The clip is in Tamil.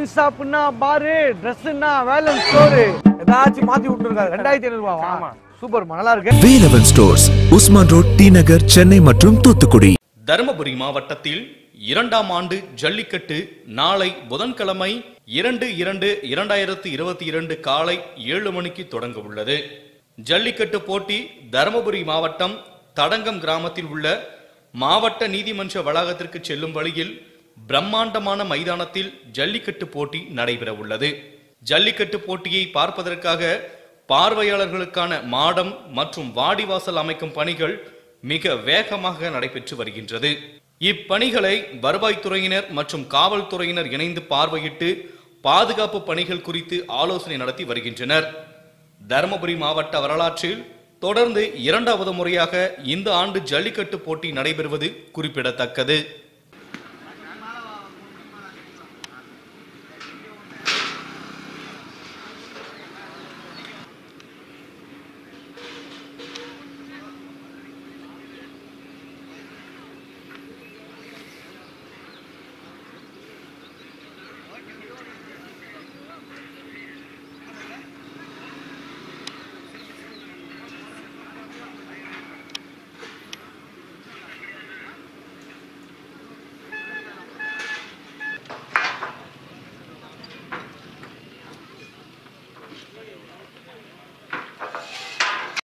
ஒயின் ஷாப்னா பாரு ட்ரெஸ்னா வேலன் ஸ்டோர் ஏதாச்சும் மாத்தி விட்டுருக்காரு ரெண்டாயிரத்தி ஐநூறு ரூபாவா சூப்பர் நல்லா இருக்கு Velavan stores Usman road T Nagar Chennai மற்றும் தூத்துக்குடி தருமபுரி மாவட்டத்தில் இரண்டாம் ஆண்டு ஜல்லிக்கட்டு நாளை புதன்கிழமை இரண்டு இரண்டு இரண்டாயிரத்து இருபத்தி இரண்டு காலை ஏழு மணிக்கு தொடங்க உள்ளது ஜல்லிக்கட்டு போட்டி தருமபுரி மாவட்டம் தடங்கம் கிராமத்தில் உள்ள மாவட்ட நீதிமன்ற வளாகத்திற்கு செல்லும் வழியில் பிரம்மாண்டமான மைதானத்தில் ஜல்லிக்கட்டு போட்டி நடைபெற உள்ளது ஜல்லிக்கட்டு போட்டியை பார்ப்பதற்காக பார்வையாளர்களுக்கான மாடம் மற்றும் வாடிவாசல் அமைக்கும் பணிகள் மிக வேகமாக நடைபெற்று வருகின்றது இப்பணிகளை வருவாய்த்துறையினர் மற்றும் காவல்துறையினர் இணைந்து பார்வையிட்டு பாதுகாப்பு பணிகள் குறித்து ஆலோசனை நடத்தி வருகின்றனர் தருமபுரி மாவட்ட வரலாற்றில் தொடர்ந்து இரண்டாவது முறையாக இந்த ஆண்டு ஜல்லிக்கட்டு போட்டி நடைபெறுவது குறிப்பிடத்தக்கது